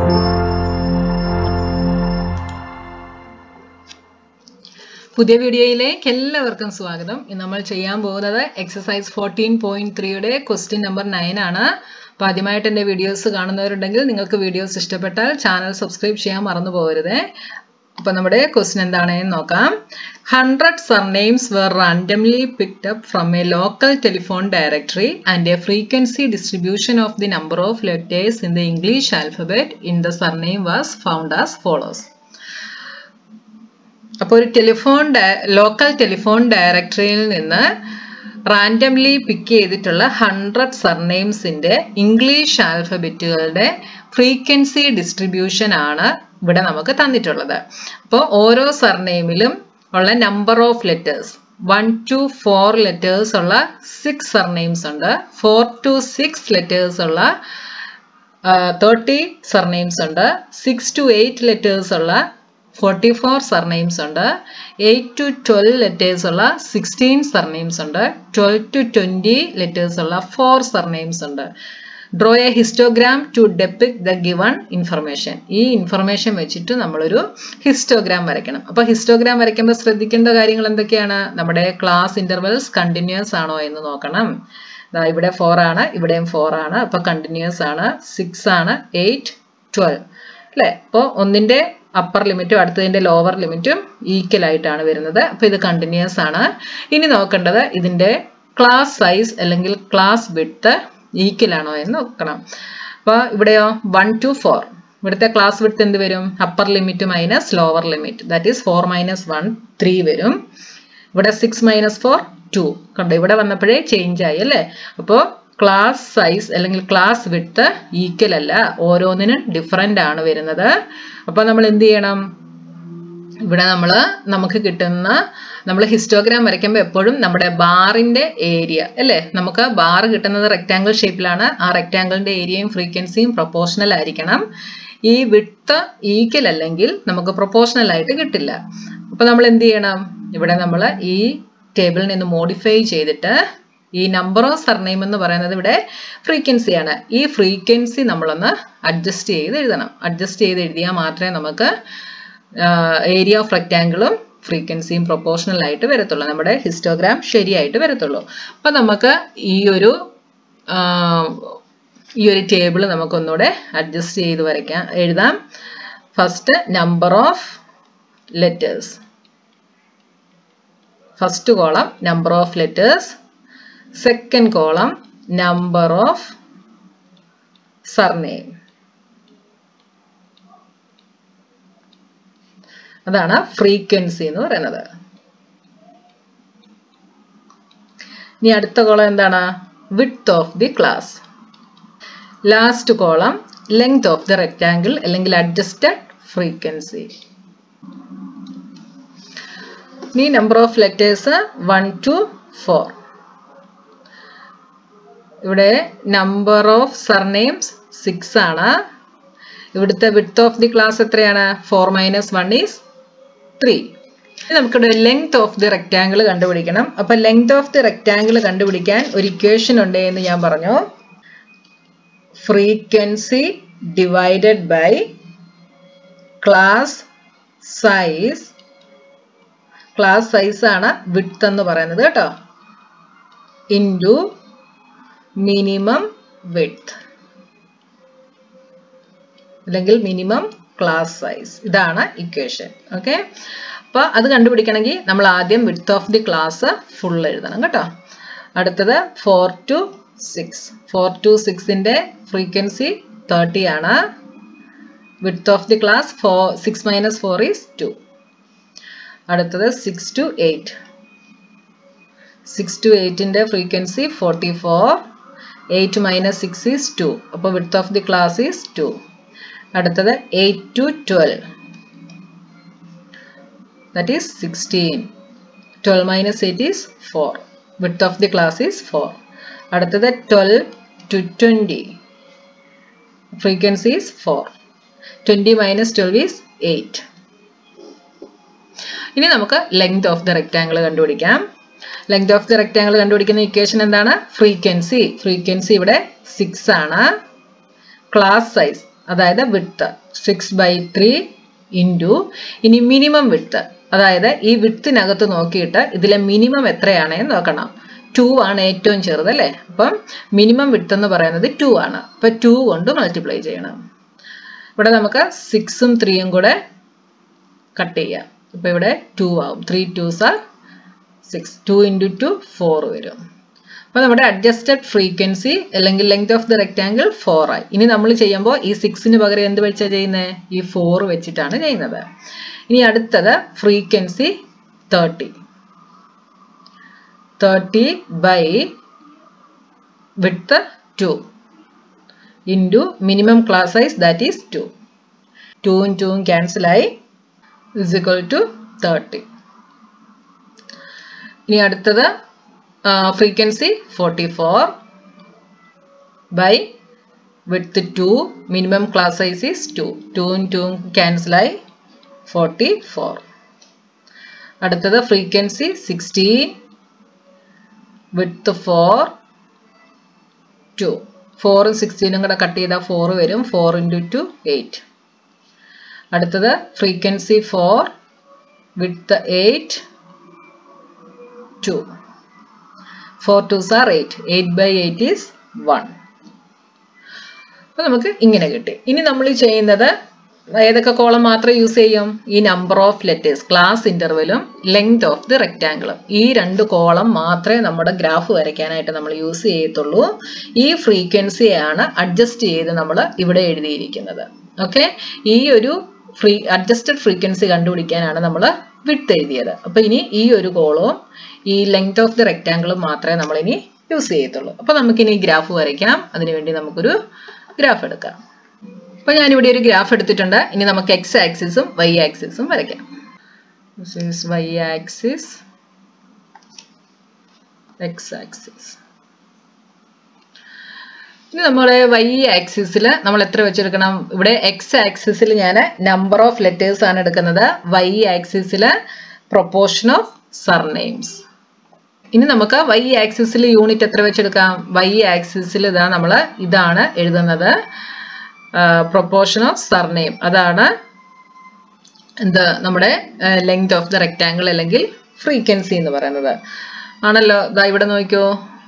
പുതിയ വീഡിയോയിലേക്ക് എല്ലാവർക്കും സ്വാഗതം ഇന്ന് നമ്മൾ ചെയ്യാൻ പോകുന്നത് എക്സസൈസ് ഫോർട്ടീൻ പോയിന്റ് ത്രീയുടെ ക്വസ്റ്റ്യൻ നമ്പർ നയൻ ആണ് അപ്പൊ ആദ്യമായിട്ട് എൻ്റെ വീഡിയോസ് കാണുന്നവരുണ്ടെങ്കിൽ നിങ്ങൾക്ക് വീഡിയോസ് ഇഷ്ടപ്പെട്ടാൽ ചാനൽ സബ്സ്ക്രൈബ് ചെയ്യാൻ മറന്നു പോകരുത് അപ്പൊ നമ്മുടെ ക്വസ്റ്റ്യൻ എന്താണെന്ന് നോക്കാം hundred surnames were randomly picked up from a local telephone directory and a frequency distribution of the number of letters in the English alphabet in the surname was found as follows അപ്പോൾ ഒരു telephone local telephone ഡയറക്ടറിയിൽ നിന്ന് randomly pick ചെയ്തിട്ടുള്ള hundred സർനെയിംസിന്റെ English ആൽഫബറ്റുകളുടെ frequency distribution ആണ് ഇവിടെ നമുക്ക് തന്നിട്ടുള്ളത് അപ്പോൾ ഓരോ സർനെയിമിലും ഉള്ള number of letters one to four letters ഉള്ള സിക്സ് സർനെയിംസ് ഉണ്ട് ഫോർ ടു സിക്സ് ലെറ്റേഴ്സ് ഉള്ള തേർട്ടി സർനെയിംസ് ഉണ്ട് സിക്സ് ടു എയ്റ്റ് ലെറ്റേഴ്സ് ഉള്ള ഫോർട്ടി ഫോർ സർനെയിംസ് ഉണ്ട് എയ്റ്റ് ടു ട്വൽവ് ലെറ്റേഴ്സ് ഉള്ള സിക്സ്റ്റീൻ സർനെയിംസ് ഉണ്ട് ട്വൽവ് ടു ട്വൻറ്റി ലെറ്റേഴ്സ് ഉള്ള four surnames ഉണ്ട് draw a histogram to depict the given information ഈ information വെച്ചിട്ട് നമ്മളൊരു ഹിസ്റ്റോഗ്രാം വരയ്ക്കണം അപ്പൊ ഹിസ്റ്റോഗ്രാം വരയ്ക്കുമ്പോൾ ശ്രദ്ധിക്കേണ്ട കാര്യങ്ങൾ എന്തൊക്കെയാണ് നമ്മുടെ ക്ലാസ് ഇന്റർവെൽസ് കണ്ടിന്യൂസ് ആണോ എന്ന് നോക്കണം ഇവിടെ ഫോർ ആണ് ഇവിടെയും ഫോർ ആണ് അപ്പൊ കണ്ടിന്യൂസ് ആണ് സിക്സ് ആണ് എയ്റ്റ് ട്വൽവ് അല്ലെ അപ്പോൾ ഒന്നിന്റെ അപ്പർ ലിമിറ്റും അടുത്തതിന്റെ ലോവർ ലിമിറ്റും ഈക്വൽ ആയിട്ടാണ് വരുന്നത് അപ്പൊ ഇത് കണ്ടിന്യൂസ് ആണ് ഇനി നോക്കേണ്ടത് ഇതിന്റെ ക്ലാസ് സൈസ് അല്ലെങ്കിൽ ക്ലാസ് വിഡ്ത്ത് ഈക്വൽ ആണോ എന്ന് നോക്കണം അപ്പൊ ഇവിടെയോ വൺ ടു ഫോർ ഇവിടുത്തെ ക്ലാസ് വിഡ്ത്ത് എന്ത് വരും upper limit minus lower limit that is four minus one three വരും ഇവിടെ സിക്സ് മൈനസ് ഫോർ ടു കണ്ടോ ഇവിടെ വന്നപ്പോഴേ ചേഞ്ച് ആയി അല്ലേ അപ്പോൾ ക്ലാസ് സൈസ് അല്ലെങ്കിൽ ക്ലാസ് വിഡ്ത്ത് ഈക്വൽ അല്ല ഓരോന്നിനും ഡിഫറെൻ്റ് ആണ് വരുന്നത് അപ്പോൾ നമ്മൾ എന്ത് ചെയ്യണം ഇവിടെ നമ്മൾ നമുക്ക് കിട്ടുന്ന നമ്മൾ ഹിസ്റ്റോഗ്രാം വരയ്ക്കുമ്പോൾ എപ്പോഴും നമ്മുടെ ബാറിന്റെ ഏരിയ അല്ലേ നമുക്ക് ബാർ കിട്ടുന്നത് റെക്റ്റാങ്കിൾ ഷേപ്പിലാണ് ആ റെക്റ്റാങ്കിളിന്റെ ഏരിയയും ഫ്രീക്വൻസിയും പ്രൊപ്പോർഷണൽ ആയിരിക്കണം ഈ വിട്ട് ഈക്വൽ അല്ലെങ്കിൽ നമുക്ക് പ്രൊപ്പോർഷണൽ ആയിട്ട് കിട്ടില്ല അപ്പൊ നമ്മൾ എന്ത് ചെയ്യണം ഇവിടെ നമ്മൾ ഈ ടേബിളിൽ നിന്ന് മോഡിഫൈ ചെയ്തിട്ട് ഈ നമ്പർ ഓഫ് സർനെയിം എന്ന് പറയുന്നത് ഇവിടെ ഫ്രീക്വൻസിയാണ് ഈ ഫ്രീക്വൻസി നമ്മളൊന്ന് അഡ്ജസ്റ്റ് ചെയ്ത് എഴുതണം അഡ്ജസ്റ്റ് ചെയ്ത് എഴുതിയാൽ മാത്രമേ നമുക്ക് ഏരിയ ഓഫ് റെക്റ്റാങ്കിളും ഫ്രീക്വൻസിയും പ്രൊപ്പോർഷണൽ ആയിട്ട് വരത്തുള്ളൂ നമ്മുടെ ഹിസ്റ്റോഗ്രാം ശരിയായിട്ട് വരത്തുള്ളൂ അപ്പം നമുക്ക് ഈ ഒരു ഈ ഒരു ടേബിൾ നമുക്കൊന്നുകൂടെ അഡ്ജസ്റ്റ് ചെയ്ത് വരയ്ക്കാം എഴുതാം first number of letters first column number of letters second column number of surname അതാണ് ഫ്രീക്വൻസി എന്ന് പറയുന്നത് ഇനി അടുത്ത കോളം എന്താണ് width of the class last column length of the rectangle അല്ലെങ്കിൽ അഡ്ജസ്റ്റഡ് ഫ്രീക്വൻസി ഇനി number of letters one to four ഇവിടെ number of surnames six ആണ് ഇവിടുത്തെ വിഡ്ത്ത് ഓഫ് ദി ക്ലാസ് എത്രയാണ് four minus one is three നമുക്കിവിടെ length of the rectangle കണ്ടുപിടിക്കണം അപ്പൊ length of the rectangle കണ്ടുപിടിക്കാൻ ഒരു ഇക്വേഷൻ ഉണ്ട് എന്ന് ഞാൻ പറഞ്ഞു frequency divided by class size class size ആണ് വിഡ്ത്ത് എന്ന് പറയുന്നത് കേട്ടോ ഇൻറ്റു മിനിമം വിഡ്ത്ത് അല്ലെങ്കിൽ മിനിമം ക്ലാസ് സൈസ് ഇതാണ് ഇക്വേഷൻ ഓക്കെ അപ്പോൾ അത് കണ്ടുപിടിക്കണമെങ്കിൽ നമ്മൾ ആദ്യം width of the class full എഴുതണം കേട്ടോ അടുത്തത് four to six four to സിക്സിൻ്റെ ഫ്രീക്വൻസി തേർട്ടി ആണ് width of the class four six minus four is two അടുത്തത് six to eight six to എയ്റ്റിൻ്റെ frequency forty four eight minus six is two അപ്പോൾ width of the class is two അടുത്തത് eight to twelve that is sixteen twelve minus eight is four width of the class is four അടുത്തത് twelve to twenty frequency is four twenty minus twelve is eight ഇനി നമുക്ക് length of the rectangle കണ്ടുപിടിക്കാം length of the rectangle കണ്ടുപിടിക്കുന്ന equation എന്താണ് frequency frequency ഇവിടെ six ആണ് class size അതായത് width six by three into ഇനി മിനിമം വിട്ത്ത് അതായത് ഈ വിട്ത്തിനകത്ത് നോക്കിയിട്ട് ഇതിലെ മിനിമം എത്രയാണെന്ന് നോക്കണം ടു ആണ് ഏറ്റവും ചെറുത് അല്ലേ അപ്പം മിനിമം വിട്ത്ത് എന്ന് പറയുന്നത് ടു ആണ് അപ്പം ടു കൊണ്ട് മൾട്ടിപ്ലൈ ചെയ്യണം ഇവിടെ നമുക്ക് സിക്സും ത്രീയും കൂടെ കട്ട് ചെയ്യാം ഇപ്പം ഇവിടെ ടു ആവും three twos are six two into two four വരും അപ്പോൾ നമ്മുടെ അഡ്ജസ്റ്റഡ് ഫ്രീക്വൻസി അല്ലെങ്കിൽ length of the rectangle four ആയി ഇനി നമ്മൾ ചെയ്യുമ്പോൾ ഈ സിക്സിന് പകരം എന്ത് വെച്ചാണ് ചെയ്യുന്നത് ഈ ഫോർ വെച്ചിട്ടാണ് ചെയ്യുന്നത് ഇനി അടുത്തത് frequency thirty thirty by width two into minimum class size that is two ടൂവും ടൂവും ക്യാൻസലായി ഇസ് ഇക്വൽ ടു തേർട്ടി ഇനി അടുത്തത് frequency forty four by width two minimum class size is two ടൂവും ടൂവും ക്യാൻസലായി ഫോർട്ടി ഫോർ അടുത്തത് frequency sixteen width four two ഫോറും സിക്സ്റ്റീനും കൂടെ കട്ട് ചെയ്താൽ ഫോർ വരും ഫോർ ഇൻറ്റു ടു എയ്റ്റ് അടുത്തത് frequency four width eight two four twos are eight eight by eight is one അപ്പൊ നമുക്ക് ഇങ്ങനെ കിട്ടി ഇനി നമ്മൾ ചെയ്യുന്നത് ഏതൊക്കെ കോളം മാത്രം യൂസ് ചെയ്യും ഈ നമ്പർ ഓഫ് ലെറ്റേഴ്സ് ക്ലാസ് ഇന്റർവെലും ലെങ്ത് ഓഫ് ദി റെക്റ്റാങ്കിളും ഈ രണ്ട് കോളം മാത്രമേ നമ്മുടെ ഗ്രാഫ് വരയ്ക്കാനായിട്ട് നമ്മൾ യൂസ് ചെയ്യത്തുള്ളൂ ഈ ഫ്രീക്വൻസിയാണ് അഡ്ജസ്റ്റ് ചെയ്ത് നമ്മൾ ഇവിടെ എഴുതിയിരിക്കുന്നത് ഓക്കെ ഈ ഒരു ഫ്രീ അഡ്ജസ്റ്റഡ് ഫ്രീക്വൻസി കണ്ടുപിടിക്കാനാണ് നമ്മൾ വിട്ട് എഴുതിയത് അപ്പൊ ഇനി ഈ ഒരു കോളവും ഈ ലെങ്ത് ഓഫ് ദി റെക്റ്റാങ്കിളും മാത്രമേ നമ്മൾ ഇനി യൂസ് ചെയ്യത്തുള്ളൂ അപ്പൊ നമുക്കിനി ഗ്രാഫ് വരയ്ക്കാം അതിനുവേണ്ടി നമുക്കൊരു ഗ്രാഫ് എടുക്കാം അപ്പൊ ഞാനിവിടെ ഒരു ഗ്രാഫ് എടുത്തിട്ടുണ്ട് ഇനി നമുക്ക് എക്സ് ആക്സിസും വൈ ആക്സിസും വരയ്ക്കാം വൈ ആക്സിസ് എക്സ് ആക്സിസ് ഇനി നമ്മളെ വൈ ആക്സിസിൽ നമ്മൾ എത്ര വെച്ചെടുക്കണം ഇവിടെ എക്സ് ആക്സിസിൽ ഞാൻ നമ്പർ ഓഫ് ലെറ്റേഴ്സ് ആണ് എടുക്കുന്നത് വൈ ആക്സിസിൽ പ്രൊപ്പോർഷൻ ഓഫ് സർനെയിംസ് ഇനി നമുക്ക് വൈ ആക്സിസിൽ യൂണിറ്റ് എത്ര വെച്ചെടുക്കാം വൈ ആക്സിസിൽ ഇതാ നമ്മൾ ഇതാണ് എഴുതുന്നത് പ്രൊപ്പോർഷൻ ഓഫ് സർനെയിം അതാണ് എന്ത് നമ്മുടെ ലെങ്ത് ഓഫ് ദ റെക്റ്റാങ്കിൾ അല്ലെങ്കിൽ ഫ്രീക്വൻസി എന്ന് പറയുന്നത് ആണല്ലോ ഇതാ ഇവിടെ നോക്കിയോ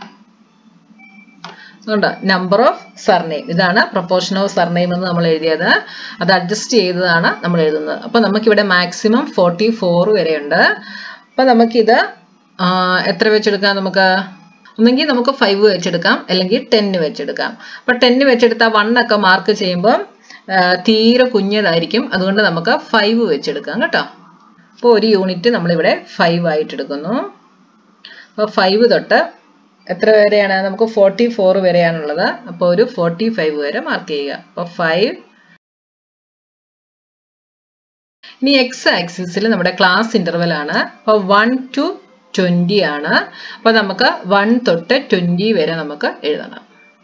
അതുകൊണ്ട് നമ്പർ ഓഫ് സർനെയിം ഇതാണ് പ്രൊപ്പോർഷൻ ഓഫ് സർനെയിം എന്ന് നമ്മൾ എഴുതിയത് അത് അഡ്ജസ്റ്റ് ചെയ്തതാണ് നമ്മൾ എഴുതുന്നത് അപ്പൊ നമുക്കിവിടെ മാക്സിമം ഫോർട്ടി ഫോർ വരെയുണ്ട് അപ്പൊ നമുക്കിത് എത്ര വെച്ചെടുക്കാം നമുക്ക് ഒന്നെങ്കിൽ നമുക്ക് ഫൈവ് വെച്ചെടുക്കാം അല്ലെങ്കിൽ ടെന്ന് വെച്ചെടുക്കാം അപ്പൊ ടെന്ന് വെച്ചെടുത്താൽ വൺ ഒക്കെ മാർക്ക് ചെയ്യുമ്പോൾ തീരെ കുഞ്ഞതായിരിക്കും അതുകൊണ്ട് നമുക്ക് ഫൈവ് വെച്ചെടുക്കാം കേട്ടോ അപ്പോൾ ഒരു യൂണിറ്റ് നമ്മളിവിടെ ഫൈവ് ആയിട്ട് എടുക്കുന്നു അപ്പോൾ ഫൈവ് തൊട്ട് എത്ര വരെയാണ് നമുക്ക് ഫോർട്ടി ഫോർ വരെയാണുള്ളത് അപ്പോൾ ഒരു ഫോർട്ടി ഫൈവ് വരെ മാർക്ക് ചെയ്യുക അപ്പോൾ ഫൈവ് ഇനി എക്സ് ആക്സിസിൽ നമ്മുടെ ക്ലാസ് ഇന്റർവെൽ ആണ് അപ്പോൾ വൺ ടു ട്വന്റി ആണ് അപ്പൊ നമുക്ക് വൺ തൊട്ട് ട്വന്റി വരെ നമുക്ക് എഴുതണം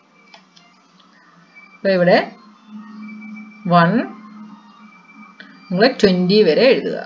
അപ്പൊ ഇവിടെ വൺ നിങ്ങൾ ട്വന്റി വരെ എഴുതുക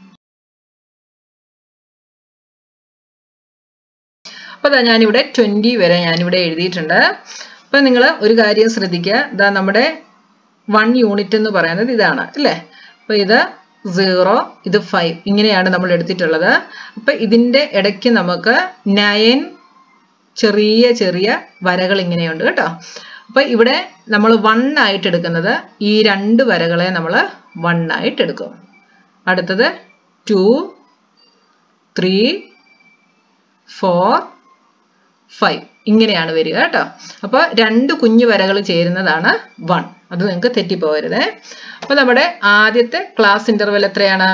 അപ്പൊ അതാ ഞാനിവിടെ ട്വന്റി വരെ ഞാനിവിടെ എഴുതിയിട്ടുണ്ട് അപ്പൊ നിങ്ങൾ ഒരു കാര്യം ശ്രദ്ധിക്കുക ഇതാ നമ്മുടെ വൺ യൂണിറ്റ് എന്ന് പറയുന്നത് ഇതാണ് അല്ലേ അപ്പൊ ഇത് സീറോ ഇത് ഫൈവ് ഇങ്ങനെയാണ് നമ്മൾ എടുത്തിട്ടുള്ളത് അപ്പൊ ഇതിന്റെ ഇടയ്ക്ക് നമുക്ക് നയൻ ചെറിയ ചെറിയ വരകൾ ഇങ്ങനെയുണ്ട് കേട്ടോ അപ്പൊ ഇവിടെ നമ്മൾ വൺ ആയിട്ട് എടുക്കുന്നത് ഈ രണ്ട് വരകളെ നമ്മൾ വൺ ആയിട്ട് എടുക്കും അടുത്തത് ടു ത്രീ ഫോർ ഫൈവ് ഇങ്ങനെയാണ് വരിക കേട്ടോ അപ്പോൾ രണ്ട് കുഞ്ഞു വരകൾ ചേരുന്നതാണ് വൺ അത് നിങ്ങൾക്ക് തെറ്റിപ്പോകരുതേ അപ്പൊ നമ്മുടെ ആദ്യത്തെ ക്ലാസ് ഇന്റർവെൽ എത്രയാണ്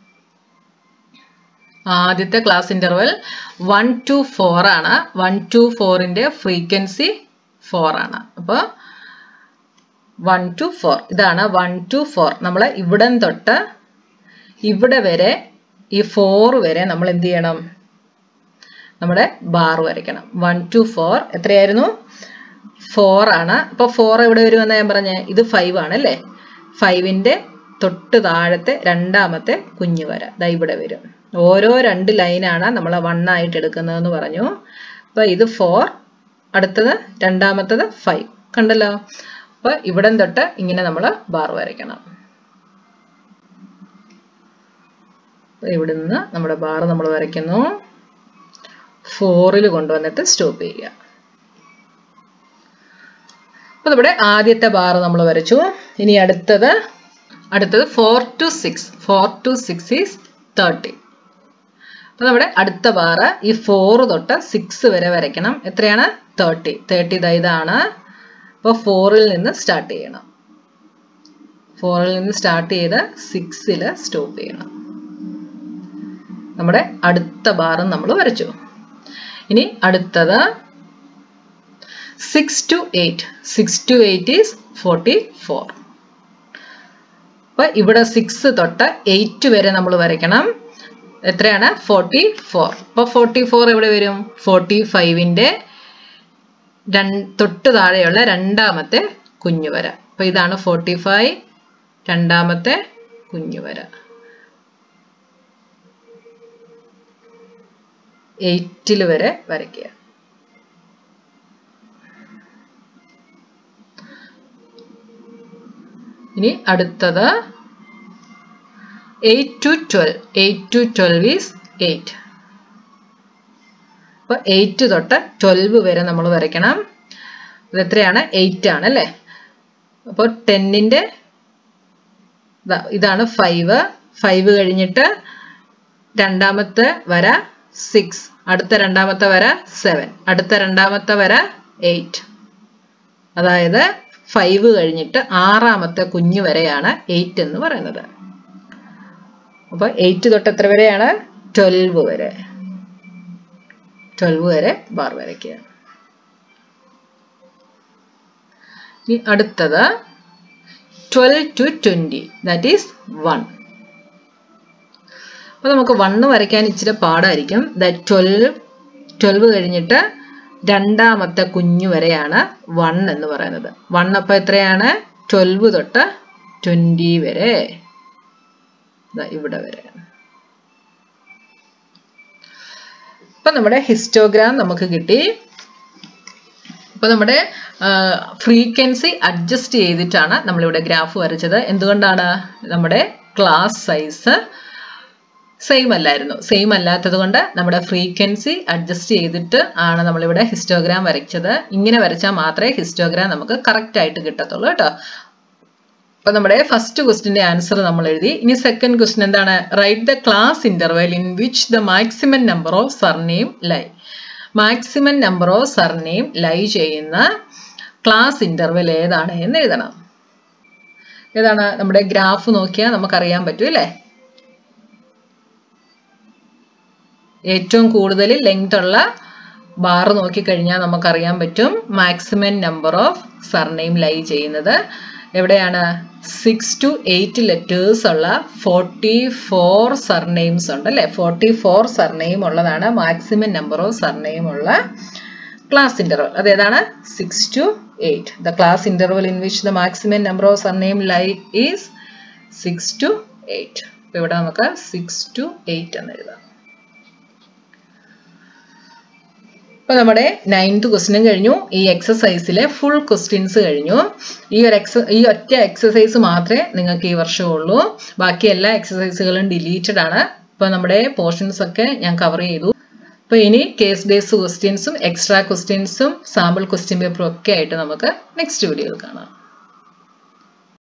ആദ്യത്തെ class interval one to four ആണ് വൺ ടു ഫോറിന്റെ ഫ്രീക്വൻസി ഫോർ ആണ് അപ്പോൾ വൺ ടു ഫോർ ഇതാണ് വൺ ടു ഫോർ നമ്മൾ ഇവിടെ തൊട്ട് ഇവിടെ വരെ ഈ ഫോർ വരെ നമ്മൾ എന്ത് ചെയ്യണം നമ്മുടെ ബാർ വരയ്ക്കണം വൺ ടു ഫോർ എത്രയായിരുന്നു ഫോർ ആണ് അപ്പൊ ഫോർ എവിടെ വരുമെന്ന് ഞാൻ പറഞ്ഞേ ഇത് ഫൈവ് ആണ് അല്ലേ ഫൈവിന്റെ തൊട്ട് താഴത്തെ രണ്ടാമത്തെ കുഞ്ഞു വര ദാ ഇവിടെ വരും ഓരോ രണ്ട് ലൈനാണ് നമ്മൾ വൺ ആയിട്ട് എടുക്കുന്നതെന്ന് പറഞ്ഞു അപ്പൊ ഇത് ഫോർ അടുത്തത് രണ്ടാമത്തത് ഫൈവ് കണ്ടല്ലോ അപ്പൊ ഇവിടെ തൊട്ട് ഇങ്ങനെ നമ്മൾ ബാർ വരയ്ക്കണം ഇവിടെ നിന്ന് നമ്മുടെ ബാർ നമ്മൾ വരയ്ക്കുന്നു ഫോറിൽ കൊണ്ടുവന്നിട്ട് സ്റ്റോപ്പ് ചെയ്യുക അപ്പൊ നമ്മുടെ ആദ്യത്തെ ബാർ നമ്മൾ വരച്ചു ഇനി അടുത്തത് അടുത്തത് four to six four to six is thirty അപ്പൊ നമ്മുടെ അടുത്ത ബാറ് ഈ ഫോർ തൊട്ട് സിക്സ് വരെ വരയ്ക്കണം എത്രയാണ് തേർട്ടി തേർട്ടി ഇതാണ് അപ്പോൾ ഫോറിൽ നിന്ന് സ്റ്റാർട്ട് ചെയ്യണം ഫോറിൽ നിന്ന് സ്റ്റാർട്ട് ചെയ്ത് സിക്സിൽ സ്റ്റോപ്പ് ചെയ്യണം നമ്മുടെ അടുത്ത ബാറും നമ്മൾ വരച്ചു ഇനി അടുത്തത് six to eight six to eight is forty four അപ്പൊ ഇവിടെ സിക്സ് തൊട്ട് എയ്റ്റ് വരെ നമ്മൾ വരയ്ക്കണം എത്രയാണ് ഫോർട്ടി ഫോർ അപ്പൊ ഫോർട്ടി ഫോർ എവിടെ വരും ഫോർട്ടി ഫൈവിന്റെ തൊട്ട് താഴെയുള്ള രണ്ടാമത്തെ കുഞ്ഞുവര അപ്പൊ ഇതാണ് ഫോർട്ടി ഫൈവ് രണ്ടാമത്തെ കുഞ്ഞുവര എയ്റ്റിൽ വരെ വരയ്ക്കുക ഇനി അടുത്തത് eight to twelve eight to twelve is eight അപ്പൊ എയ്റ്റ് തൊട്ട് ട്വൽവ് വരെ നമ്മൾ വരയ്ക്കണം ഇത് എത്രയാണ് എയ്റ്റ് ആണ് അല്ലേ അപ്പോൾ ടെന്നിന്റെ ഇതാണ് ഫൈവ് ഫൈവ് കഴിഞ്ഞിട്ട് രണ്ടാമത്തെ വര സിക്സ് അടുത്ത രണ്ടാമത്തെ വര സെവൻ അടുത്ത രണ്ടാമത്തെ വര എയ്റ്റ് അതായത് ഫൈവ് കഴിഞ്ഞിട്ട് ആറാമത്തെ കുഞ്ഞു വരെയാണ് എയ്റ്റ് എന്ന് പറയുന്നത് അപ്പൊ എയ്റ്റ് തൊട്ട് എത്ര വരെയാണ് ട്വൽവ് വരെ ട്വൽവ് വരെ ബാർ വരയ്ക്കുക ഇനി അടുത്തത് twelve to twenty that is one അപ്പൊ നമുക്ക് വണ്ണ് വരയ്ക്കാൻ ഇച്ചിരി പാടായിരിക്കും ദാറ്റ് ട്വൽവ് ട്വൽവ് കഴിഞ്ഞിട്ട് രണ്ടാമത്തെ കുഞ്ഞു വരെയാണ് വൺ എന്ന് പറയുന്നത് വൺ അപ്പൊ എത്രയാണ് ട്വൽവ് തൊട്ട് ട്വന്റി വരെ ഇവിടെ വരെ അപ്പൊ നമ്മുടെ ഹിസ്റ്റോഗ്രാം നമുക്ക് കിട്ടി അപ്പൊ നമ്മുടെ ഫ്രീക്വൻസി അഡ്ജസ്റ്റ് ചെയ്തിട്ടാണ് നമ്മളിവിടെ ഗ്രാഫ് വരച്ചത് എന്തുകൊണ്ടാണ് നമ്മുടെ ക്ലാസ് സൈസ് സെയിം അല്ലായിരുന്നു സെയിം അല്ലാത്തത് കൊണ്ട് നമ്മുടെ ഫ്രീക്വൻസി അഡ്ജസ്റ്റ് ചെയ്തിട്ട് ആണ് നമ്മളിവിടെ ഹിസ്റ്റോഗ്രാം വരച്ചത് ഇങ്ങനെ വരച്ചാൽ മാത്രമേ ഹിസ്റ്റോഗ്രാം നമുക്ക് കറക്റ്റ് ആയിട്ട് കിട്ടത്തുള്ളൂ കേട്ടോ അപ്പൊ നമ്മുടെ ഫസ്റ്റ് ക്വസ്റ്റിന്റെ ആൻസർ നമ്മൾ എഴുതി ഇനി സെക്കൻഡ് ക്വസ്റ്റ്യൻ എന്താണ് write the class interval in which the maximum number of surname lie maximum number of surname lie ചെയ്യുന്ന ക്ലാസ് ഇന്റർവെൽ ഏതാണ് എന്ന് എഴുതണം ഏതാണ് നമ്മുടെ ഗ്രാഫ് നോക്കിയാൽ നമുക്കറിയാൻ പറ്റും അല്ലേ ഏറ്റവും കൂടുതൽ ലെങ്ത് ഉള്ള ബാർ നോക്കിക്കഴിഞ്ഞാൽ നമുക്കറിയാൻ പറ്റും maximum number of surname lie ചെയ്യുന്നത് എവിടെയാണ് സിക്സ് ടു എയ്റ്റ് ലെറ്റേഴ്സ് ഉള്ള ഫോർട്ടി ഫോർ സർനെയിംസ് ഉണ്ട് അല്ലെ ഫോർട്ടി ഫോർ സർനെയിം ഉള്ളതാണ് മാക്സിമം നമ്പർ ഓഫ് സർനെയിം ഉള്ള ക്ലാസ് ഇന്റർവൽ അതേതാണ് six to eight the class interval in which the maximum number of surname lie is six to eight അപ്പൊ ഇവിടെ നമുക്ക് six to eight എന്ന് എഴുതാം അപ്പൊ നമ്മുടെ നയൻത് ക്വസ്റ്റിനും കഴിഞ്ഞു ഈ എക്സസൈസിലെ ഫുൾ ക്വസ്റ്റ്യൻസ് കഴിഞ്ഞു ഈ ഒരു എക്സ ഈ ഒറ്റ എക്സസൈസ് മാത്രമേ നിങ്ങൾക്ക് ഈ വർഷം ഉള്ളൂ ബാക്കി എല്ലാ എക്സസൈസുകളും ഡിലീറ്റഡ് ആണ് ഇപ്പൊ നമ്മുടെ പോർഷൻസ് ഒക്കെ ഞാൻ കവർ ചെയ്തു അപ്പൊ ഇനി കേസ് ബേസ്ഡ് ക്വസ്റ്റ്യൻസും എക്സ്ട്രാ ക്വസ്റ്റ്യൻസും സാമ്പിൾ ക്വസ്റ്റ്യൻ പേപ്പറും ഒക്കെ ആയിട്ട് നമുക്ക് നെക്സ്റ്റ് വീഡിയോയിൽ കാണാം